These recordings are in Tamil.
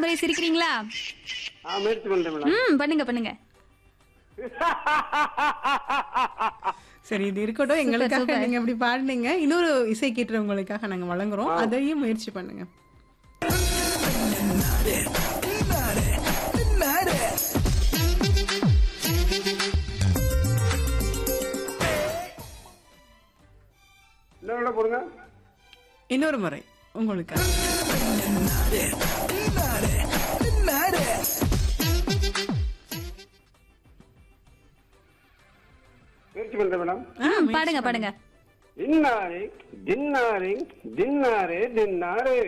முறை சிரிக்கிறீங்களா ஆ முயற்சி பண்றேன் மேடம் ம் பண்ணுங்க பண்ணுங்க சரி இது இருக்கட்டும் எங்களுக்காக சூப்பர். நீங்க அப்படி பாடுனீங்க இன்னொரு இசை கேட்டுறவங்களுக்காக நாங்க வழங்குறோம் அதையும் முயற்சி பண்ணுங்க இன்னொரு போடுங்க இன்னொரு முறை உங்களுக்காக முயற்சி பண்றேன் மேடம் ம் பாடுங்க பாடுங்க தின்னாரே தின்னாரே தின்னாரே தின்னாரே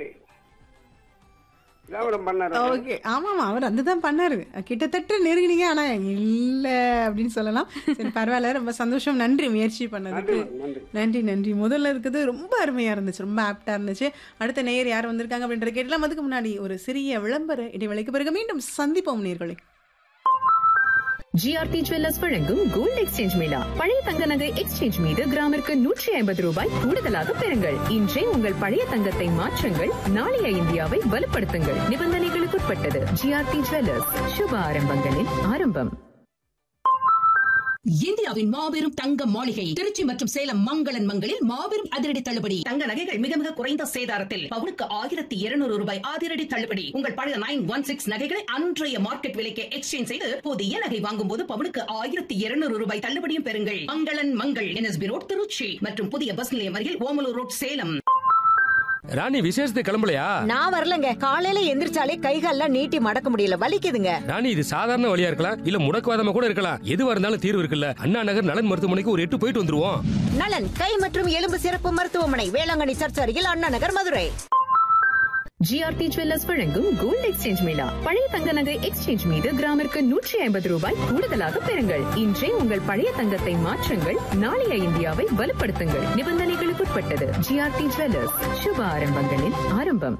இதான் மேடம் பண்ணாரு ஓகே ஆமாமா அவர் அதுதான் பண்ணாரு கிட்டத்தட்ட நெருங்கினீங்க ஆனா இல்ல அப்படின்னு சொல்லலாம் சரி பரவாயில்ல ரொம்ப சந்தோஷம் நன்றி முயற்சி பண்ணதுக்கு நன்றி நன்றி நன்றி நன்றி முதல்ல இருக்கிறது ரொம்ப அருமையா இருந்துச்சு ரொம்ப ஆப்டா இருந்துச்சு அடுத்த நேயர் யார் வந்திருக்காங்க அப்படின்ற கேட்டலாம் அதுக்கு முன்னாடி ஒரு சிறிய விளம்பர இடைவேளைக்கு பிறகு மீண்டும் சந்திப்போம் நேர்களை ஜிஆர்டி ஜுவல்லர்ஸ் வழங்கும் கோல்ட் எக்ஸ்சேஞ்ச் மேளா பழைய தங்க நகை எக்ஸ்சேஞ்ச் மீது கிராமிற்கு நூற்றி ஐம்பது ரூபாய் கூடுதலாக பெறுங்கள் இன்றே உங்கள் பழைய தங்கத்தை மாற்றுங்கள் நாளைய இந்தியாவை வலுப்படுத்துங்கள் நிபந்தனைகளுக்குட்பட்டது ஜிஆர்டி ஜுவல்லர்ஸ் சுப ஆரம்பங்களின் ஆரம்பம் இந்தியாவின் மாபெரும் தங்க மாளிகை திருச்சி மற்றும் சேலம் மங்களன் மங்களில் மாபெரும் அதிரடி தள்ளுபடி தங்க நகைகள் மிக மிக குறைந்த சேதாரத்தில் பவுனுக்கு ஆயிரத்தி இருநூறு ரூபாய் அதிரடி தள்ளுபடி உங்கள் பழைய நைன் ஒன் சிக்ஸ் நகைகளை அன்றைய மார்க்கெட் விலைக்கு எக்ஸ்சேஞ்ச் செய்து புதிய நகை வாங்கும் போது பவுனுக்கு ஆயிரத்தி இருநூறு ரூபாய் தள்ளுபடியும் பெறுங்கள் மங்களன் மங்கள் என்எஸ்பி ரோட் திருச்சி மற்றும் புதிய பஸ் நிலையம் அருகில் ஓமலூர் ரோட் சேலம் ராணி விசேஷத்துக்கு கிளம்பலையா நான் வரலங்க காலையில எந்திரிச்சாலே கைகால்லாம் நீட்டி மடக்க முடியல வலிக்குதுங்க ராணி இது சாதாரண வழியா இருக்கலாம் இல்ல முடக்குவாதமா கூட இருக்கலாம் எதுவா இருந்தாலும் தீர்வு இருக்குல்ல அண்ணா நகர் நலன் மருத்துவமனைக்கு ஒரு எட்டு போயிட்டு வந்துருவோம் நலன் கை மற்றும் எலும்பு சிறப்பு மருத்துவமனை வேளாங்கண்ணி சர்ச் அருகில் அண்ணா நகர் மதுரை ஜிஆர்டி ஜுவல்லர்ஸ் வழங்கும் கோல்ட் எக்ஸ்சேஞ்ச் மேளா பழைய தங்க நகை எக்ஸ்சேஞ்ச் மீது கிராமிற்கு நூற்றி ஐம்பது ரூபாய் கூடுதலாக பெறுங்கள் இன்றே உங்கள் பழைய தங்கத்தை மாற்றுங்கள் நாளைய இந்தியாவை வலுப்படுத்துங்கள் நிபந்தனைகளுக்குட்பட்டது ஜிஆர்டி ஜுவல்லர்ஸ் சுப ஆரம்பங்களின் ஆரம்பம்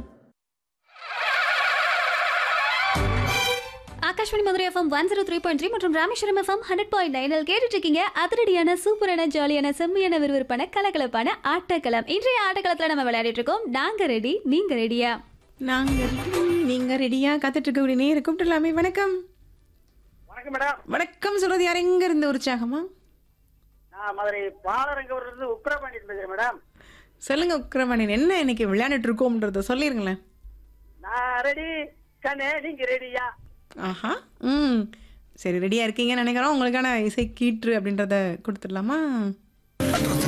Akashvani Madurai FM one zero three point three மற்றும் ராமேஸ்வரம் எஃப்எம் ஹண்ட்ரட் பாயிண்ட் நைனில் கேட்டுட்டு இருக்கீங்க அதிரடியான சூப்பரான ஜாலியான செம்மையான விறுவிறுப்பான கலகலப்பான ஆட்டக்களம் இன்றைய ஆட்டக்களத்தில் நம்ம விளையாடிட்டு இருக்கோம் நாங்க ரெடி நீங்க ரெடியா நாங்க ready, நீங்க ரெடியா காத்துட்டு இருக்கக்கூடிய நேயர் கூப்பிட்டுலாமே வணக்கம் வணக்கம் மேடம் வணக்கம் சொல்றது யார் எங்க இருந்து உற்சாகமா நான் மதுரை பாலரங்கூர்ல இருந்து உக்ரபாண்டி பேசுறேன் மேடம் சொல்லுங்க உக்ரமணியன் என்ன இன்னைக்கு விளையாண்டுட்டு இருக்கோம்ன்றத சொல்லிருங்களேன் நான் ரெடி கண்ணே நீங்க ரெடியா ஆஹா ம் சரி ரெடியா இருக்கீங்கன்னு நினைக்கிறோம் உங்களுக்கான இசை கீற்று அப்படின்றத கொடுத்துடலாமா